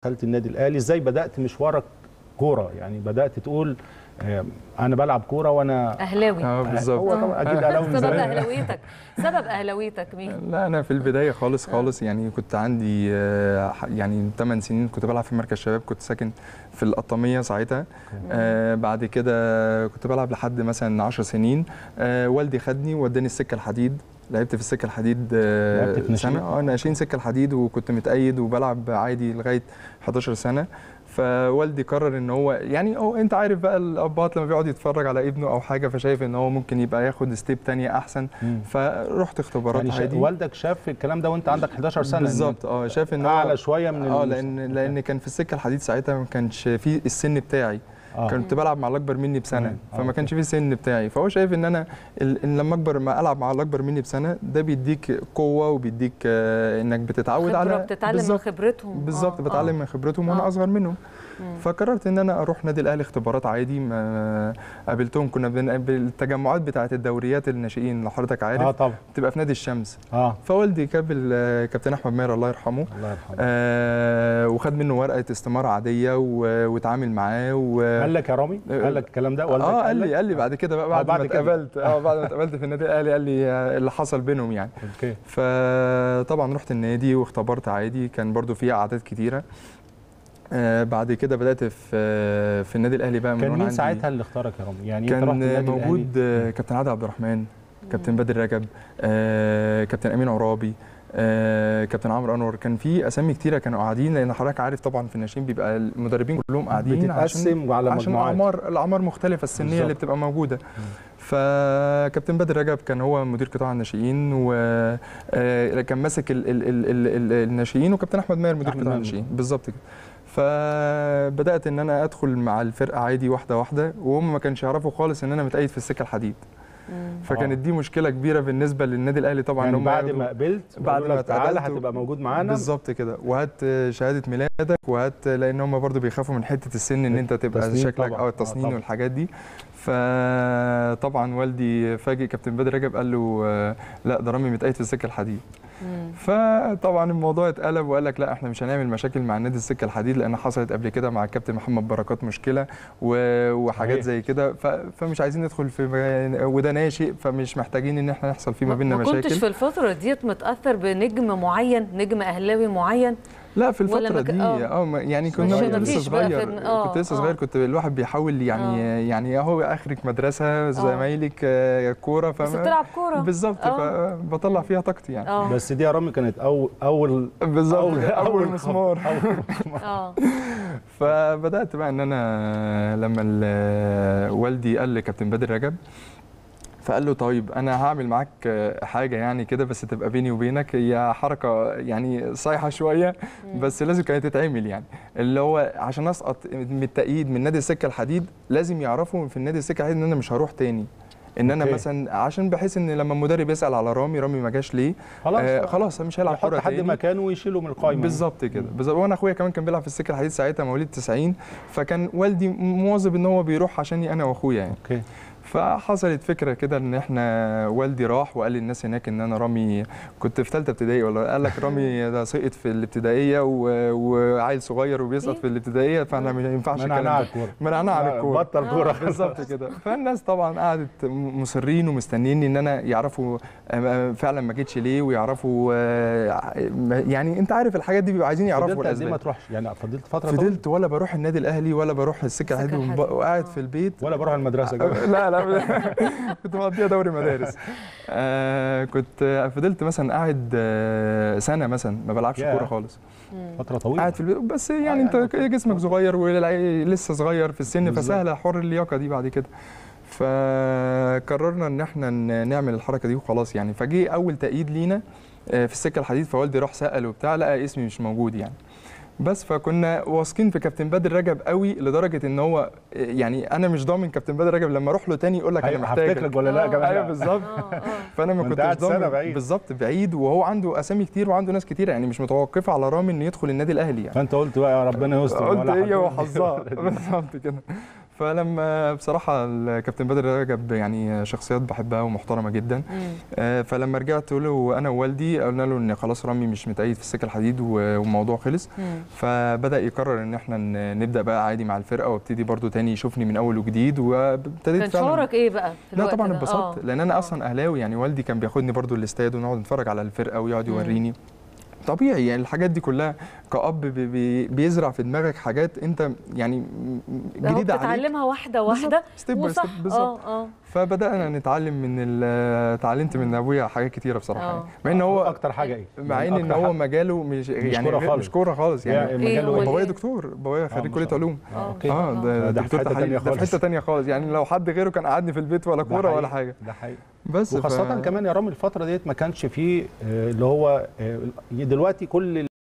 دخلت النادي الاهلي ازاي بدات مشوارك كوره يعني بدات تقول آه، انا بلعب كوره وانا اهلاوي اه بالظبط هو طبعا اكيد اهلاوي من سبب زمان اهلاويتك سبب اهلاويتك مين لا انا في البدايه خالص خالص يعني كنت عندي آه، ح- يعني 8 سنين كنت بلعب في مركز شباب كنت ساكن في القطاميه ساعتها آه بعد كده كنت بلعب لحد مثلا 10 سنين آه والدي خدني ووداني السكه الحديد لعبت في السكه الحديد آه لعبت في ناشئين؟ سنه اه ناشئين سكه الحديد وكنت متأيد وبلعب عادي لغايه 11 سنه فوالدي قرر ان هو يعني هو انت عارف بقى الابات لما بيقعد يتفرج على ابنه او حاجه فشايف ان هو ممكن يبقى ياخد ستيب تانية احسن مم. فرحت اختبارات يعني شا- عادي والدك شاف الكلام ده وانت عندك 11 سنه بالظبط اه شايف ان هو اعلى شويه من اه ال- لان لان كان في السكه الحديد ساعتها ما كانش في السن بتاعي آه. كنت بلعب مع الاكبر مني بسنه تمام. آه، فما كانش في السن بتاعي فهو شايف ان انا ال- إن لما اكبر ما العب مع الاكبر مني بسنه ده بيديك قوه وبيديك آه، انك بتتعود خبرة على بتتعلم من بالظبط خبرتهم بالظبط آه، بتعلم آه. من خبرتهم وانا آه. اصغر منهم مم. فقررت ان انا اروح نادي الاهلي اختبارات عادي ما قابلتهم كنا بن- بالتجمعات بتاعه الدوريات الناشئين لو حضرتك اه عارف طبعا بتبقى في نادي الشمس اه فوالدي قابل آه، كابتن احمد ماهر الله يرحمه الله يرحمه آه وخد منه ورقه استماره عاديه و- واتعامل معاه و قال لك يا رامي قال لك الكلام ده والدك اه قال لك؟ لي قال لي بعد كده بقى آه، بعد, بعد ما كده. اتقابلت اه بعد ما اتقابلت في النادي الاهلي قال لي آه، اللي حصل بينهم يعني اوكي فطبعا رحت النادي واختبرت عادي كان برضو فيه اعداد كتيره آه بعد كده بدات في في النادي الاهلي بقى من كان وانا مين عندي- ساعتها اللي اختارك يا رامي يعني انت رحت كان النادي موجود الأهلي. آه، كابتن عادل عبد الرحمن كابتن بدر رجب آه، كابتن امين عرابي آه، كابتن عمرو انور كان في اسامي كتيره كانوا قاعدين لان حضرتك عارف طبعا في الناشئين بيبقى المدربين كلهم قاعدين عشان بتتقسم على عشان مجموعات الاعمار الاعمار مختلفه السنيه بالظبط. اللي بتبقى موجوده فكابتن بدر رجب كان هو مدير قطاع الناشئين وكان ماسك ال- ال- ال- ال- ال- الناشئين وكابتن احمد ماهر مدير أحمد قطاع ماهر. الناشئين بالظبط كده فبدات ان انا ادخل مع الفرقه عادي واحده واحده وهم ما كانش يعرفوا خالص ان انا متأيد في السكه الحديد مم. فكانت دي مشكله كبيره بالنسبه للنادي الاهلي طبعا يعني إن هم بعد ياخدوا- ما قبلت بعد بيقولوا ما لك تعالى اتقابلت و- هتبقى موجود معانا بالظبط كده وهات شهاده ميلادك وهات لان هم برضو بيخافوا من حته السن ان انت تبقى التسنين شكلك طبعاً. او آه، التصنين طبعاً. والحاجات دي فطبعا والدي فاجئ كابتن بدر رجب قال له آه، لا ده رامي متقيد في السكه الحديد مم. فطبعا الموضوع اتقلب وقال لك لا احنا مش هنعمل مشاكل مع نادي السكه الحديد لان حصلت قبل كده مع الكابتن محمد بركات مشكله و- وحاجات صحيح. زي كده ف- فمش عايزين ندخل في وده ناشئ فمش محتاجين ان احنا يحصل فيه ما بيننا ما مشاكل كنتش في الفترة ديت متأثر بنجم معين نجم أهلاوي معين لا في ولا الفترة مك- دي آه. اه ما- يعني مش- كنا ما لسه فيش بقى صغير في- آه، كنت لسه آه. صغير كنت الواحد بيحاول يعني يعني اهو اخرك مدرسة زمايلك آه، كورة بس فما- بتلعب كورة بالظبط آه. فبطلع فيها طاقتي يعني اه بس دي يا رامي كانت اول اول بالظبط أول- اول خط- مسمار اول مسمار اه فبدات بقى ان انا لما ال- والدي قال لكابتن بدر رجب فقال له طيب انا هعمل معاك حاجه يعني كده بس تبقى بيني وبينك هي حركه يعني صايحه شويه بس لازم كانت تتعمل يعني اللي هو عشان اسقط من التأييد من نادي السكه الحديد لازم يعرفوا في النادي السكه الحديد ان انا مش هروح تاني ان انا أوكي. مثلا عشان بحيث ان لما المدرب يسال على رامي رامي ما جاش ليه خلاص آه خلاص مش هيلعب يحط كوره حد تاني مكانه ويشيله من القايمه بالظبط كده بالظبط وانا اخويا كمان كان بيلعب في السكه الحديد ساعتها مواليد 90 فكان والدي مواظب ان هو بيروح عشاني انا واخويا يعني اوكي فحصلت فكره كده ان احنا والدي راح وقال للناس هناك ان انا رامي كنت في ثالثه ابتدائي ولا قال لك رامي ده سقط في الابتدائيه و- وعيل صغير وبيسقط إيه؟ في الابتدائيه فاحنا ما ينفعش منعناه الكلام على ده الكوره منعناه على لا، الكوره بطل كوره بالظبط كده فالناس طبعا قعدت مصرين ومستنيين ان انا يعرفوا آه، فعلا ما جيتش ليه ويعرفوا آه، يعني انت عارف الحاجات دي بيبقوا عايزين يعرفوا فضلت قد ايه ما الاسباب تروحش يعني فضلت فتره طويلة؟ فضلت ولا بروح النادي الاهلي ولا بروح السكه السكة الحديد الحديد. وقاعد آه. في البيت ولا بروح المدرسه كده لا لا كنت مقضيها دوري مدارس آه كنت فضلت مثلا قاعد آه سنه مثلا ما بلعبش ياه. كوره خالص مم. فتره طويله قاعد في البيت بس يعني يعني انت فترة. جسمك صغير ولسه صغير في السن بالظبط. فسهله حوار اللياقه دي بعد كده فقررنا ان احنا ن- نعمل الحركه دي وخلاص يعني فجي اول تأييد لينا آه، في السكه الحديد فوالدي راح سأل وبتاع لقى اسمي مش موجود يعني بس فكنا واثقين في كابتن بدر رجب قوي لدرجه ان هو آه، يعني انا مش ضامن كابتن بدر رجب لما اروح له تاني يقول لك انا هي- محتاجك هفتكرك ولا لا يا آه. جماعه ايوه بالظبط اه اه فانا ما وانت كنتش قاعد سنة ضامن بعيد. بالظبط بعيد وهو عنده اسامي كتير وعنده ناس كتير يعني مش متوقفه على رامي انه يدخل النادي الاهلي يعني فانت قلت بقى يا ربنا يستر قلت ولا هي حد- وحظها بالظبط كده فلما بصراحه الكابتن بدر رجب يعني شخصيات بحبها ومحترمه جدا مم. آه، فلما رجعت له انا ووالدي قلنا له ان خلاص رامي مش متأيد في السكه الحديد و- والموضوع خلص مم. فبدا يقرر ان احنا ن- نبدا بقى عادي مع الفرقه وابتدي برضو تاني يشوفني من اول وجديد وابتديت كان فعلا شعورك ايه بقى في لا الوقت طبعا ده؟ اتبسطت آه. لان انا آه. اصلا اهلاوي يعني والدي كان بياخدني برضو الاستاد ونقعد نتفرج على الفرقه ويقعد مم. يوريني طبيعي يعني الحاجات دي كلها كأب بي بي بيزرع في دماغك حاجات انت يعني م- ده هو جديده عليك بتتعلمها واحده واحده ستيب باي وصح ستيب بالظبط اه اه فبدانا نتعلم من ال- اتعلمت من ابويا حاجات كتيره بصراحه آه. يعني. مع ان هو اكتر حاجه ايه مع يعني ان ان أكتر هو حاجة- مجاله مش يعني كورة غير- خالص. مش كوره خالص يعني يعني إيه مجاله هو إيه؟ بابايا إيه؟ دكتور بابايا خريج ما كليه شاء الله. علوم آه. اوكي اه ده, ده في دكتور حتة تحاليل تانية ده في خالص. حته تانية خالص يعني لو حد غيره كان قعدني في البيت ولا ده كوره ولا حقيقي. حاجه ده حقيقي بس وخاصة ف- كمان يا رامي الفترة ديت ما كانش فيه آه، اللي هو آه، دلوقتي كل